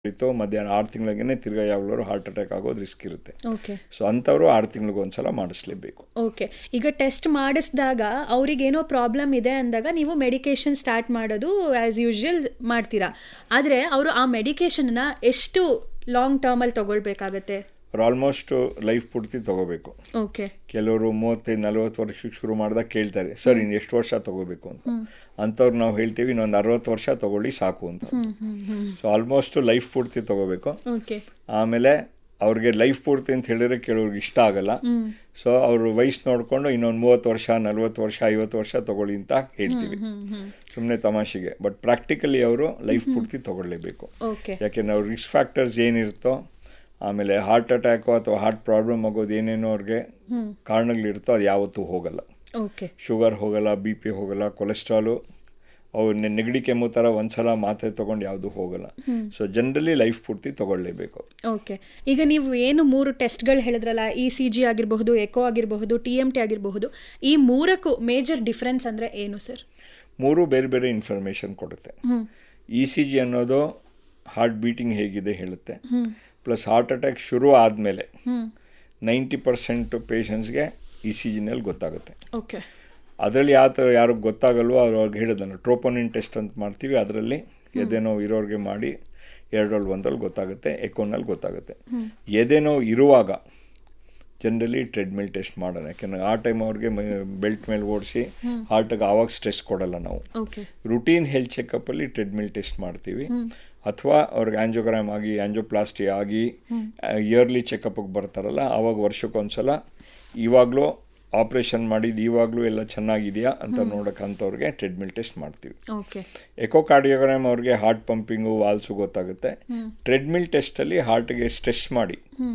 ಇತ್ತು ಮಧ್ಯಾಹ್ನ ಆರು ತಿಂಗಳಿಗೇ ತಿರ್ಗಾ ಯಾವಾಗಲೂ ಹಾರ್ಟ್ ಅಟ್ಯಾಕ್ ಆಗೋದು ರಿಸ್ಕ್ ಇರುತ್ತೆ ಓಕೆ ಸೊ ಅಂಥವ್ರು ಆರು ತಿಂಗಳಿಗೆ ಒಂದ್ಸಲ ಮಾಡಿಸ್ಲೇಬೇಕು ಓಕೆ ಈಗ ಟೆಸ್ಟ್ ಮಾಡಿಸಿದಾಗ ಅವ್ರಿಗೇನೋ ಪ್ರಾಬ್ಲಮ್ ಇದೆ ಅಂದಾಗ ನೀವು ಮೆಡಿಕೇಶನ್ ಸ್ಟಾರ್ಟ್ ಮಾಡೋದು ಆ್ಯಸ್ ಯೂಶುವಲ್ ಮಾಡ್ತೀರಾ ಆದರೆ ಅವರು ಆ ಮೆಡಿಕೇಶನ್ನ ಎಷ್ಟು ಲಾಂಗ್ ಟರ್ಮಲ್ಲಿ ತಗೊಳ್ಬೇಕಾಗತ್ತೆ ಅವ್ರು ಆಲ್ಮೋಸ್ಟ್ ಲೈಫ್ ಪೂರ್ತಿ ತಗೋಬೇಕು ಓಕೆ ಕೆಲವರು ಮೂವತ್ತೈದು ನಲ್ವತ್ತು ವರ್ಷಕ್ಕೆ ಶುರು ಮಾಡಿದಾಗ ಕೇಳ್ತಾರೆ ಸರ್ ಇನ್ನು ಎಷ್ಟು ವರ್ಷ ತಗೋಬೇಕು ಅಂತ ಅಂಥವ್ರು ನಾವು ಹೇಳ್ತೀವಿ ಇನ್ನೊಂದು ಅರವತ್ತು ವರ್ಷ ತಗೊಳ್ಳಿ ಸಾಕು ಅಂತ ಸೊ ಆಲ್ಮೋಸ್ಟ್ ಲೈಫ್ ಪೂರ್ತಿ ತಗೋಬೇಕು ಓಕೆ ಆಮೇಲೆ ಅವ್ರಿಗೆ ಲೈಫ್ ಪೂರ್ತಿ ಅಂತ ಹೇಳಿದ್ರೆ ಕೆಲವ್ರಿಗೆ ಇಷ್ಟ ಆಗಲ್ಲ ಸೊ ಅವ್ರ ವಯಸ್ಸು ನೋಡಿಕೊಂಡು ಇನ್ನೊಂದು ಮೂವತ್ತು ವರ್ಷ ನಲ್ವತ್ತು ವರ್ಷ ಐವತ್ತು ವರ್ಷ ತಗೊಳ್ಳಿ ಅಂತ ಹೇಳ್ತೀವಿ ಸುಮ್ಮನೆ ತಮಾಷೆಗೆ ಬಟ್ ಪ್ರಾಕ್ಟಿಕಲಿ ಅವರು ಲೈಫ್ ಪೂರ್ತಿ ತಗೊಳ್ಳೇಬೇಕು ಓಕೆ ಯಾಕೆಂದ್ರೆ ಅವ್ರ ರಿಸ್ಕ್ ಫ್ಯಾಕ್ಟರ್ಸ್ ಏನಿರುತ್ತೋ ಆಮೇಲೆ ಹಾರ್ಟ್ ಅಟ್ಯಾಕು ಅಥವಾ ಹಾರ್ಟ್ ಪ್ರಾಬ್ಲಮ್ ಆಗೋದು ಏನೇನೋ ಅವ್ರಿಗೆ ಕಾರಣಗಳಿರುತ್ತೋ ಅದು ಯಾವತ್ತೂ ಹೋಗಲ್ಲ ಓಕೆ ಶುಗರ್ ಹೋಗಲ್ಲ ಬಿ ಪಿ ಹೋಗಲ್ಲ ಕೊಲೆಸ್ಟ್ರಾಲು ಅವು ನೆ- ನೆಗಡಿ ಕೆಮ್ಮು ಥರ ಒಂದ್ಸಲ ಮಾತ್ರೆ ತೊಗೊಂಡು ಯಾವುದು ಹೋಗಲ್ಲ ಸೊ ಜನರಲಿ ಲೈಫ್ ಪೂರ್ತಿ ತಗೊಳ್ಳೇಬೇಕು ಓಕೆ ಈಗ ನೀವು ಏನು ಮೂರು ಟೆಸ್ಟ್ಗಳು ಹೇಳಿದ್ರಲ್ಲ ಇ ಸಿ ಜಿ ಆಗಿರಬಹುದು ಎಕೋ ಆಗಿರಬಹುದು ಟಿ ಎಮ್ ಟಿ ಆಗಿರಬಹುದು ಈ ಮೂರಕ್ಕೂ ಮೇಜರ್ ಡಿಫ್ರೆನ್ಸ್ ಅಂದರೆ ಏನು ಸರ್ ಮೂರು ಬೇರೆ ಬೇರೆ ಇನ್ಫಾರ್ಮೇಷನ್ ಕೊಡುತ್ತೆ ಇ ಸಿ ಜಿ ಅನ್ನೋದು ಹಾರ್ಟ್ ಬೀಟಿಂಗ್ ಹೇಗಿದೆ ಹೇಳುತ್ತೆ ಪ್ಲಸ್ ಹಾರ್ಟ್ ಅಟ್ಯಾಕ್ ಶುರು ಆದಮೇಲೆ ನೈಂಟಿ ಪರ್ಸೆಂಟ್ ಪೇಷಂಟ್ಸ್ಗೆ ಇ ಸಿ ಜಿನಲ್ಲಿ ಗೊತ್ತಾಗುತ್ತೆ ಓಕೆ ಅದರಲ್ಲಿ ಯಾವ ಥರ ಯಾರಿಗೆ ಗೊತ್ತಾಗಲ್ವೋ ಅವ್ರು ಅವ್ರಿಗೆ ಹೇಳಿದನು ಟ್ರೋಪೋನಿನ್ ಟೆಸ್ಟ್ ಅಂತ ಮಾಡ್ತೀವಿ ಅದರಲ್ಲಿ ಎದೆನೋವು ಇರೋರಿಗೆ ಮಾಡಿ ಎರಡರಲ್ಲಿ ಒಂದರಲ್ಲಿ ಗೊತ್ತಾಗುತ್ತೆ ಎಕೋನಲ್ಲಿ ಗೊತ್ತಾಗುತ್ತೆ ಎದೆನೋವು ಇರುವಾಗ ಜನರಲಿ ಟ್ರೆಡ್ಮಿಲ್ ಟೆಸ್ಟ್ ಮಾಡೋಣ ಯಾಕೆಂದರೆ ಆ ಟೈಮ್ ಅವ್ರಿಗೆ ಬೆಲ್ಟ್ ಮೇಲೆ ಓಡಿಸಿ ಹಾರ್ಟಿಗೆ ಆವಾಗ ಸ್ಟ್ರೆಸ್ ಕೊಡಲ್ಲ ನಾವು ಓಕೆ ರುಟೀನ್ ಹೆಲ್ತ್ ಚೆಕಪ್ಪಲ್ಲಿ ಟ್ರೆಡ್ಮಿಲ್ ಟೆಸ್ಟ್ ಮಾಡ್ತೀವಿ ಅಥವಾ ಅವ್ರಿಗೆ ಆಂಜೋಗ್ರಾಮ್ ಆಗಿ ಆಂಜೋಪ್ಲಾಸ್ಟಿ ಆಗಿ ಇಯರ್ಲಿ ಚೆಕಪ್ಗೆ ಬರ್ತಾರಲ್ಲ ಆವಾಗ ವರ್ಷಕ್ಕೊಂದ್ಸಲ ಇವಾಗಲೂ ಆಪ್ರೇಷನ್ ಮಾಡಿದ್ದು ಇವಾಗಲೂ ಎಲ್ಲ ಚೆನ್ನಾಗಿದೆಯಾ ಅಂತ ನೋಡೋಕ್ಕಂಥವ್ರಿಗೆ ಟ್ರೆಡ್ಮಿಲ್ ಟೆಸ್ಟ್ ಮಾಡ್ತೀವಿ ಓಕೆ ಎಕೋಕಾರ್ಡಿಯೋಗ್ರಾಮ್ ಅವ್ರಿಗೆ ಹಾರ್ಟ್ ಪಂಪಿಂಗು ವಾಲ್ಸು ಗೊತ್ತಾಗುತ್ತೆ ಟ್ರೆಡ್ಮಿಲ್ ಟೆಸ್ಟಲ್ಲಿ ಹಾರ್ಟ್ಗೆ ಸ್ಟ್ರೆಸ್ ಮಾಡಿ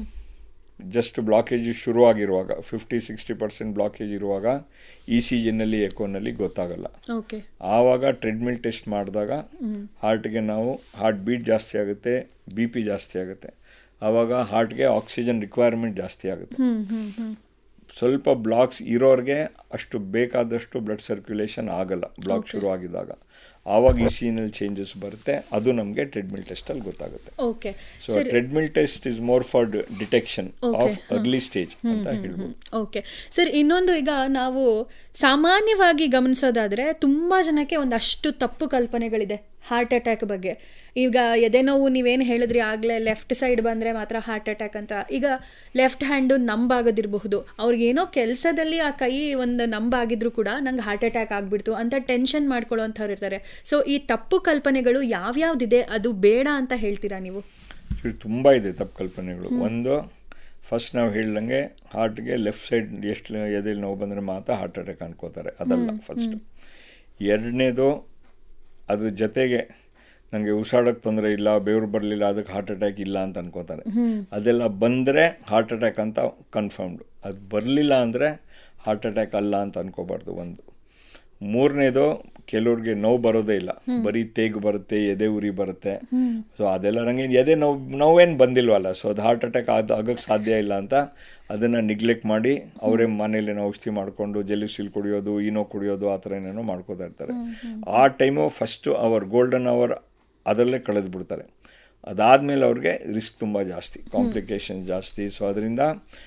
ಜಸ್ಟ್ ಬ್ಲಾಕೇಜ್ ಶುರುವಾಗಿರುವಾಗ ಫಿಫ್ಟಿ ಸಿಕ್ಸ್ಟಿ ಪರ್ಸೆಂಟ್ ಬ್ಲಾಕೇಜ್ ಇರುವಾಗ ಇ ಸಿ ಜಿನಲ್ಲಿ ಎಕೋನಲ್ಲಿ ಗೊತ್ತಾಗಲ್ಲ ಓಕೆ ಆವಾಗ ಟ್ರೆಡ್ಮಿಲ್ ಟೆಸ್ಟ್ ಮಾಡಿದಾಗ ಹಾರ್ಟ್ಗೆ ನಾವು ಹಾರ್ಟ್ ಬೀಟ್ ಜಾಸ್ತಿ ಆಗುತ್ತೆ ಬಿ ಪಿ ಜಾಸ್ತಿ ಆಗುತ್ತೆ ಆವಾಗ ಹಾರ್ಟ್ಗೆ ಆಕ್ಸಿಜನ್ ರಿಕ್ವೈರ್ಮೆಂಟ್ ಜಾಸ್ತಿ ಆಗುತ್ತೆ ಹ್ಮ್ ಹ್ಮ್ ಹ್ಮ್ ಸ್ವಲ್ಪ ಬ್ಲಾಕ್ಸ್ ಇರೋರಿಗೆ ಅಷ್ಟು ಬೇಕಾದಷ್ಟು ಬ್ಲಡ್ ಸರ್ಕ್ಯುಲೇಷನ್ ಆಗಲ್ಲ ಬ್ಲಾಕ್ ಶುರು ಆಗಿದಾಗ ಆವಾಗ ಇ ಸಿನಲ್ಲಿ ಚೇಂಜಸ್ ಬರುತ್ತೆ ಅದು ನಮಗೆ ಟ್ರೆಡ್ಮಿಲ್ ಟೆಸ್ಟಲ್ಲಿ ಗೊತ್ತಾಗುತ್ತೆ okay so treadmill test is more for detection of early stage ಅಂತ ಹೇಳ್ಬೋದು ಓಕೆ ಸರ್ ಇನ್ನೊಂದು ಈಗ ನಾವು ಸಾಮಾನ್ಯವಾಗಿ ಗಮನಿಸೋದಾದ್ರೆ ತುಂಬಾ ಜನಕ್ಕೆ ಒಂದಷ್ಟು ತಪ್ಪು ಕಲ್ಪನೆಗಳಿದೆ ಹಾರ್ಟ್ ಅಟ್ಯಾಕ್ ಬಗ್ಗೆ ಈಗ ಎದೆನೋವು ನೀವೇನು ಹೇಳಿದ್ರಿ ಆಗಲೇ ಲೆಫ್ಟ್ ಸೈಡ್ ಬಂದರೆ ಮಾತ್ರ ಹಾರ್ಟ್ ಅಟ್ಯಾಕ್ ಅಂತ ಈಗ ಲೆಫ್ಟ್ ಹ್ಯಾಂಡು ನಂಬಾಗೋದಿರಬಹುದು ಅವ್ರಿಗೇನೋ ಕೆಲಸದಲ್ಲಿ ಆ ಕೈ ಒಂದು ನಂಬಾಗಿದ್ರು ಕೂಡ ನಂಗೆ ಹಾರ್ಟ್ ಅಟ್ಯಾಕ್ ಆಗಿಬಿಡ್ತು ಅಂತ ಟೆನ್ಷನ್ ಮಾಡ್ಕೊಳ್ಳೋಂಥವ್ರು ಇರ್ತಾರೆ ಸೊ ಈ ತಪ್ಪು ಕಲ್ಪನೆಗಳು ಯಾವ್ಯಾವ್ದಿದೆ ಅದು ಬೇಡ ಅಂತ ಹೇಳ್ತೀರಾ ನೀವು ಇದು ತುಂಬ ಇದೆ ತಪ್ಪು ಕಲ್ಪನೆಗಳು ಒಂದು ಫಸ್ಟ್ ನಾವು ಹೇಳ್ದಂಗೆ ಹಾರ್ಟ್ಗೆ ಲೆಫ್ಟ್ ಸೈಡ್ ಎಷ್ಟು ಎದೆಯಲ್ಲಿ ನೋವು ಬಂದರೆ ಮಾತ್ರ ಹಾರ್ಟ್ ಅಟ್ಯಾಕ್ ಅನ್ಕೋತಾರೆ ಅದಲ್ಲ ಫಸ್ಟ್ ಎರಡನೇದು ಅದ್ರ ಜೊತೆಗೆ ನನಗೆ ಉಸಿರಾಡೋಕ್ಕೆ ತೊಂದರೆ ಇಲ್ಲ ಬೆವರು ಬರಲಿಲ್ಲ ಅದಕ್ಕೆ ಹಾರ್ಟ್ ಅಟ್ಯಾಕ್ ಇಲ್ಲ ಅಂತ ಅನ್ಕೋತಾರೆ ಅದೆಲ್ಲ ಬಂದರೆ ಹಾರ್ಟ್ ಅಟ್ಯಾಕ್ ಅಂತ ಕನ್ಫರ್ಮ್ಡು ಅದು ಬರಲಿಲ್ಲ ಅಂದರೆ ಹಾರ್ಟ್ ಅಟ್ಯಾಕ್ ಅಲ್ಲ ಅಂತ ಅನ್ಕೋಬಾರ್ದು ಒಂದು ಮೂರನೇದು ಕೆಲವ್ರಿಗೆ ನೋವು ಬರೋದೇ ಇಲ್ಲ ಬರೀ ತೇಗು ಬರುತ್ತೆ ಎದೆ ಉರಿ ಬರುತ್ತೆ ಸೊ ಅದೆಲ್ಲ ನನಗೆ ಎದೆ ನೋವು ನೋವೇನು ಬಂದಿಲ್ವಲ್ಲ ಸೊ ಅದು ಹಾರ್ಟ್ ಅಟ್ಯಾಕ್ ಅದು ಆಗಕ್ಕೆ ಸಾಧ್ಯ ಇಲ್ಲ ಅಂತ ಅದನ್ನು ನಿಗ್ಲೆಕ್ಟ್ ಮಾಡಿ ಅವರೇ ಮನೇಲಿ ಔಷಧಿ ಮಾಡಿಕೊಂಡು ಜೆಲಿಸಿಲ್ ಕುಡಿಯೋದು ಈನೋ ಕುಡಿಯೋದು ಆ ಥರ ಏನೇನೋ ಮಾಡ್ಕೋತಾ ಇರ್ತಾರೆ ಆ time first hour golden hour ಅದರಲ್ಲೇ ಕಳೆದು ಬಿಡ್ತಾರೆ ಅದಾದಮೇಲೆ ಅವ್ರಿಗೆ ರಿಸ್ಕ್ ತುಂಬ ಜಾಸ್ತಿ ಕಾಂಪ್ಲಿಕೇಶನ್ ಜಾಸ್ತಿ ಸೊ ಅದರಿಂದ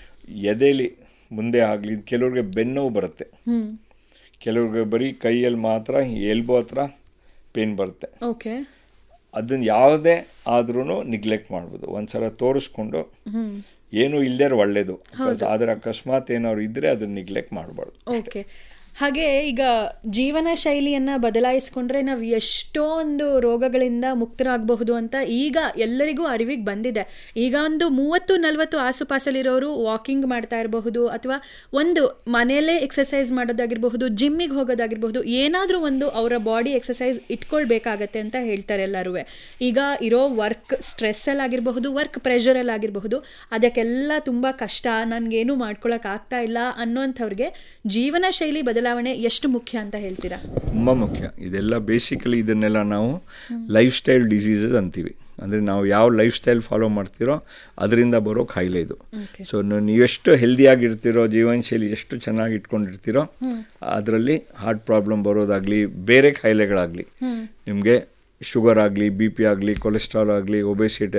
ಎದೆಲಿ ಮುಂದೆ ಆಗಲಿ ಕೆಲವ್ರಿಗೆ ಬೆನ್ನೋವು ಬರುತ್ತೆ ಕೆಲವ್ರಿಗೆ ಬರೀ ಕೈಯಲ್ಲಿ ಮಾತ್ರ ಎಲ್ಬೋ ಹತ್ರ ಪೇನ್ ಬರುತ್ತೆ ಓಕೆ ಅದನ್ನು ಯಾವುದೇ ಆದ್ರೂ ನಿಗ್ಲೆಕ್ಟ್ ಮಾಡ್ಬೋದು ಒಂದ್ಸಲ ತೋರಿಸ್ಕೊಂಡು ಏನು ಇಲ್ಲದೇ ಒಳ್ಳೇದು ಆದರೆ ಅಕಸ್ಮಾತ್ ಏನಾದ್ರು ಇದ್ದರೆ ಅದನ್ನ ನಿಗ್ಲೆಕ್ಟ್ ಮಾಡಬಾರ್ದು ಓಕೆ ಹಾಗೆ ಈಗ ಜೀವನ ಶೈಲಿಯನ್ನ ಬದಲಾಯಿಸ್ಕೊಂಡ್ರೆ ನಾವು ಎಷ್ಟೊಂದು ರೋಗಗಳಿಂದ ಮುಕ್ತರಾಗಬಹುದು ಅಂತ ಈಗ ಎಲ್ಲರಿಗೂ ಅರಿವಿಗೆ ಬಂದಿದೆ ಈಗ ಒಂದು ಮೂವತ್ತು ನಲವತ್ತು ಆಸುಪಾಸಲ್ಲಿರೋರು ವಾಕಿಂಗ್ ಮಾಡ್ತಾ ಇರಬಹುದು ಅಥವಾ ಒಂದು ಮನೆಯಲ್ಲೇ ಎಕ್ಸಸೈಸ್ ಮಾಡೋದಾಗಿರಬಹುದು ಜಿಮ್ಮಿಗೆ ಹೋಗೋದಾಗಿರಬಹುದು ಏನಾದರೂ ಒಂದು ಅವರ ಬಾಡಿ ಎಕ್ಸಸೈಸ್ ಇಟ್ಕೊಳ್ಬೇಕಾಗತ್ತೆ ಅಂತ ಹೇಳ್ತಾರೆ ಎಲ್ಲರೂ ಈಗ ಇರೋ ವರ್ಕ್ ಸ್ಟ್ರೆಸ್ಸಲ್ಲಿ ಆಗಿರಬಹುದು ವರ್ಕ್ ಪ್ರೆಷರಲ್ಲಿ ಆಗಿರಬಹುದು ಅದಕ್ಕೆಲ್ಲ ತುಂಬ ಕಷ್ಟ ನನಗೇನು ಮಾಡ್ಕೊಳಕ್ ಆಗ್ತಾ ಇಲ್ಲ ಅನ್ನೋಂಥವ್ರಿಗೆ ಜೀವನ ಶೈಲಿ ಬದಲಾವಣೆ ಎಷ್ಟು ಮುಖ್ಯ ಅಂತ ಹೇಳ್ತೀರಾ ತುಂಬ ಮುಖ್ಯ ಇದೆಲ್ಲ ಬೇಸಿಕಲಿ ಇದನ್ನೆಲ್ಲ ನಾವು ಲೈಫ್ ಸ್ಟೈಲ್ ಡಿಸೀಸಸ್ ಅಂತೀವಿ ಅಂದರೆ ನಾವು ಯಾವ ಲೈಫ್ ಸ್ಟೈಲ್ ಫಾಲೋ ಮಾಡ್ತೀರೋ ಅದರಿಂದ ಬರೋ ಕಾಯಿಲೆ ಇದು ಸೊ ನೀವೆಷ್ಟು ಹೆಲ್ದಿಯಾಗಿರ್ತೀರೋ ಜೀವನ ಶೈಲಿ ಎಷ್ಟು ಚೆನ್ನಾಗಿ ಇಟ್ಕೊಂಡಿರ್ತೀರೋ ಅದರಲ್ಲಿ ಹಾರ್ಟ್ ಪ್ರಾಬ್ಲಮ್ ಬರೋದಾಗಲಿ ಬೇರೆ ಕಾಯಿಲೆಗಳಾಗಲಿ ನಿಮಗೆ ಶುಗರ್ ಆಗಲಿ ಬಿ ಪಿ ಆಗಲಿ ಕೊಲೆಸ್ಟ್ರಾಲ್ ಆಗಲಿ ಒಬೆಸಿಟಿ